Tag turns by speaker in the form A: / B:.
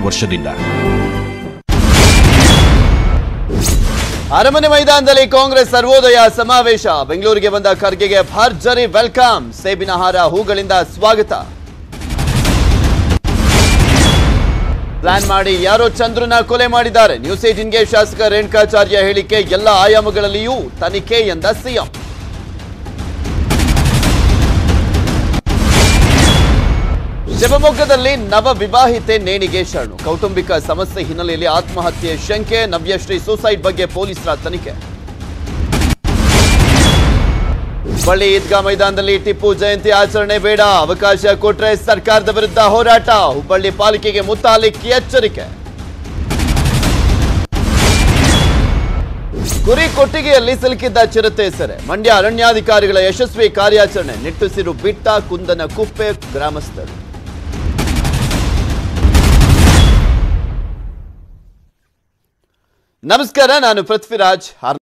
A: ವರ್ಷದಿಂದ
B: ಅರಮನೆ ಮೈದಾನದಲ್ಲಿ ಕಾಂಗ್ರೆಸ್ ಸರ್ವೋದಯ ಸಮಾವೇಶ ಬೆಂಗಳೂರಿಗೆ ಬಂದ ಖರ್ಗೆಗೆ ಭರ್ಜರಿ ವೆಲ್ಕಮ್ ಸೇಬಿನ ಹಾರ ಹೂಗಳಿಂದ ಸ್ವಾಗತ ಪ್ಲಾನ್ ಮಾಡಿ ಯಾರೋ ಚಂದ್ರನ ಕೊಲೆ ಮಾಡಿದ್ದಾರೆ ನ್ಯೂಸ್ ಏಟಿನ್ಗೆ ಶಾಸಕ ರೇಣುಕಾಚಾರ್ಯ ಹೇಳಿಕೆ ಎಲ್ಲ ಆಯಾಮಗಳಲ್ಲಿಯೂ ತನಿಖೆ ಎಂದ ಸಿಎಂ ಶಿವಮೊಗ್ಗದಲ್ಲಿ ನವ ವಿವಾಹಿತೆ ನೇಣಿಗೆ ಶರಣು ಕೌಟುಂಬಿಕ ಸಮಸ್ಯೆ ಹಿನ್ನೆಲೆಯಲ್ಲಿ ಆತ್ಮಹತ್ಯೆ ಶಂಕೆ ನವ್ಯಶ್ರೀ ಸೂಸೈಡ್ ಬಗ್ಗೆ ಪೊಲೀಸರ ತನಿಖೆ ಹುಬ್ಬಳ್ಳಿ ಈದ್ಗಾ ಮೈದಾನದಲ್ಲಿ ಟಿಪ್ಪು ಜಯಂತಿ ಆಚರಣೆ ಬೇಡ ಅವಕಾಶ ಕೊಟ್ರೆ ಸರ್ಕಾರದ ವಿರುದ್ಧ ಹೋರಾಟ ಹುಬ್ಬಳ್ಳಿ ಪಾಲಿಕೆಗೆ ಮುತಾಲಿಕ್ ಎಚ್ಚರಿಕೆ ಕುರಿ ಕೊಟ್ಟಿಗೆಯಲ್ಲಿ ಸಿಲುಕಿದ್ದ ಚಿರತೆ ಸೆರೆ ಮಂಡ್ಯ ಅರಣ್ಯಾಧಿಕಾರಿಗಳ ಯಶಸ್ವಿ ಕಾರ್ಯಾಚರಣೆ ನಿಟ್ಟುಸಿರು ಬಿಟ್ಟ ಕುಂದನ ಕುಪ್ಪೆ ಗ್ರಾಮಸ್ಥರು ನಮಸ್ಕಾರ ನಾನು ಪೃಥ್ವಿರಾಜ್